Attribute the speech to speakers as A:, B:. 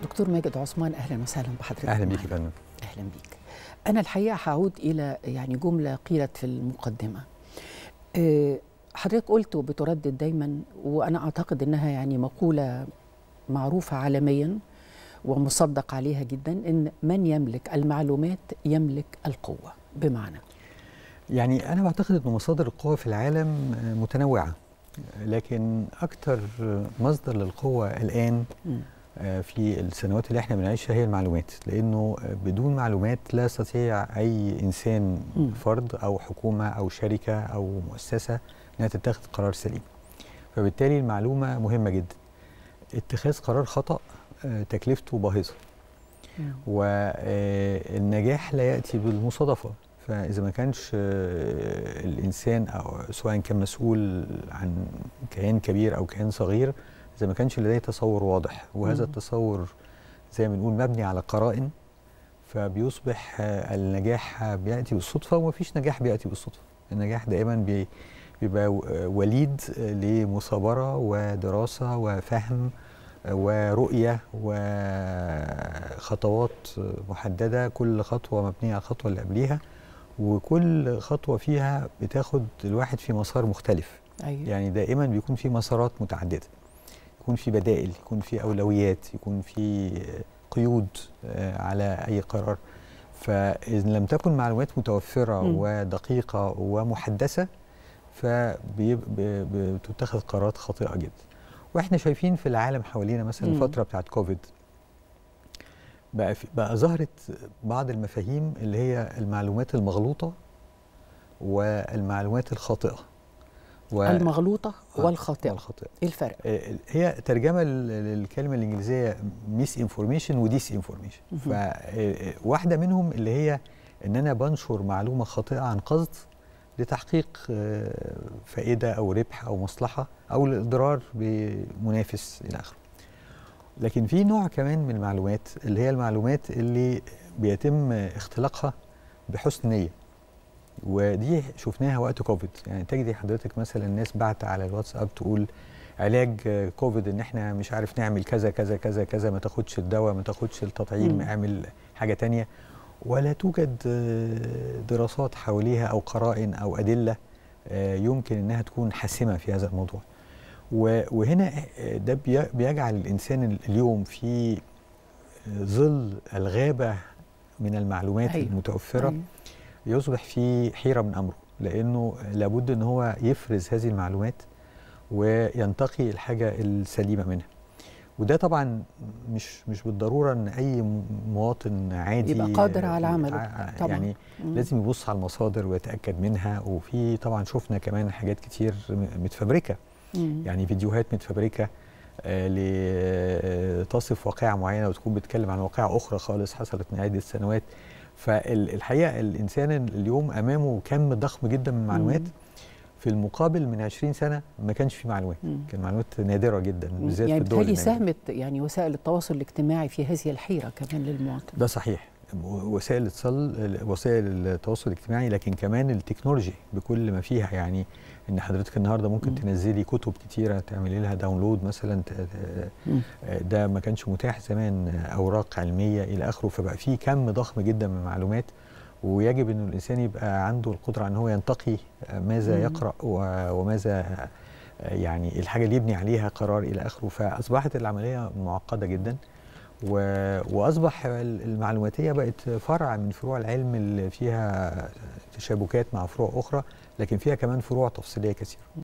A: دكتور ماجد عثمان اهلا وسهلا بحضرتك
B: اهلا بيك
A: معنا.
B: يا فندم
A: اهلا بيك انا الحقيقه هعود الى يعني جمله قيلت في المقدمه آه، حضرتك قلت وبتردد دايما وانا اعتقد انها يعني مقوله معروفه عالميا ومصدق عليها جدا ان من يملك المعلومات يملك القوه بمعنى
B: يعني انا بعتقد ان مصادر القوه في العالم متنوعه لكن اكتر مصدر للقوه الان
A: مم.
B: في السنوات اللي احنا بنعيشها هي المعلومات لانه بدون معلومات لا يستطيع اي انسان
A: مم.
B: فرد او حكومه او شركه او مؤسسه انها تتخذ قرار سليم فبالتالي المعلومه مهمه جدا اتخاذ قرار خطا آه، تكلفته باهظه
A: مم.
B: والنجاح لا ياتي بالمصادفه فاذا ما كانش آه، الانسان او سواء كان مسؤول عن كيان كبير او كيان صغير اذا ما كانش لديه تصور واضح وهذا
A: مم.
B: التصور زي ما نقول مبني على قرائن فبيصبح آه، النجاح بياتي بالصدفه ومفيش نجاح بياتي بالصدفه النجاح دائما بي بيبقى و- وليد آه، لمثابره ودراسه وفهم آه، ورؤيه وخطوات آه، محدده كل خطوه مبنيه على الخطوه اللي قبليها وكل خطوه فيها بتاخد الواحد في مسار مختلف
A: ايوه
B: يعني دائما بيكون في مسارات متعدده يكون في بدائل يكون في اولويات يكون في قيود آه، على اي قرار فاذا لم تكن معلومات متوفره
A: مم.
B: ودقيقه ومحدثه فبتتخذ قرارات خاطئه جدا واحنا شايفين في العالم حوالينا مثلا
A: مم.
B: الفتره بتاعت كوفيد بقى في بقى ظهرت بعض المفاهيم اللي هي المعلومات المغلوطه والمعلومات الخاطئه و-
A: المغلوطه
B: آه،
A: والخاطئه
B: والخاطئه
A: ايه الفرق
B: آه، هي ترجمه لل- للكلمه الانجليزيه ميس انفورميشن وديس انفورميشن
A: مهم.
B: فواحده منهم اللي هي ان انا بنشر معلومه خاطئه عن قصد لتحقيق آه، فائده او ربح او مصلحه او الاضرار بمنافس الى اخره لكن في نوع كمان من المعلومات اللي هي المعلومات اللي بيتم اختلاقها بحسن نيه ودي شفناها وقت كوفيد يعني تجدي حضرتك مثلا الناس بعت على الواتساب تقول علاج آه، كوفيد ان احنا مش عارف نعمل كذا كذا كذا كذا ما تاخدش الدواء ما تاخدش التطعيم
A: مم.
B: اعمل حاجه تانية ولا توجد آه، دراسات حواليها او قرائن او ادله آه، يمكن انها تكون حاسمه في هذا الموضوع و- وهنا آه، ده بي- بيجعل الانسان اليوم في آه، ظل الغابه من المعلومات
A: أيوة.
B: المتوفره
A: أيوة.
B: يصبح في حيرة من أمره لأنه لابد أن هو يفرز هذه المعلومات وينتقي الحاجة السليمة منها وده طبعا مش مش بالضرورة أن أي م- مواطن عادي
A: يبقى قادر على عمله.
B: ع-
A: طبعاً.
B: يعني
A: مم.
B: لازم يبص على المصادر ويتأكد منها وفي طبعا شفنا كمان حاجات كتير م- متفبركة
A: مم.
B: يعني فيديوهات متفبركة آه، لتصف واقعة معينة وتكون بتتكلم عن واقعة أخرى خالص حصلت من عدة سنوات فالحقيقة الإنسان اليوم أمامه كم ضخم جدا من المعلومات
A: مم.
B: في المقابل من 20 سنة ما كانش في معلومات
A: مم.
B: كان معلومات نادرة جدا بالذات
A: يعني
B: في الدول
A: بالتالي
B: النامية.
A: ساهمت يعني وسائل التواصل الاجتماعي في هذه الحيره كمان للمواطن
B: ده صحيح وسائل الاتصال وسائل التواصل الاجتماعي لكن كمان التكنولوجي بكل ما فيها يعني ان حضرتك النهارده ممكن
A: مم.
B: تنزلي كتب كتيره تعملي لها داونلود مثلا ت- ت-
A: مم.
B: ده ما كانش متاح زمان اوراق علميه الى اخره فبقى في كم ضخم جدا من المعلومات ويجب انه الانسان يبقى عنده القدره ان هو ينتقي ماذا
A: مم.
B: يقرا و- وماذا يعني الحاجه اللي يبني عليها قرار الى اخره فاصبحت العمليه معقده جدا و- واصبح ال- المعلوماتيه بقت فرع من فروع العلم اللي فيها تشابكات مع فروع اخرى لكن فيها كمان فروع تفصيليه كثيره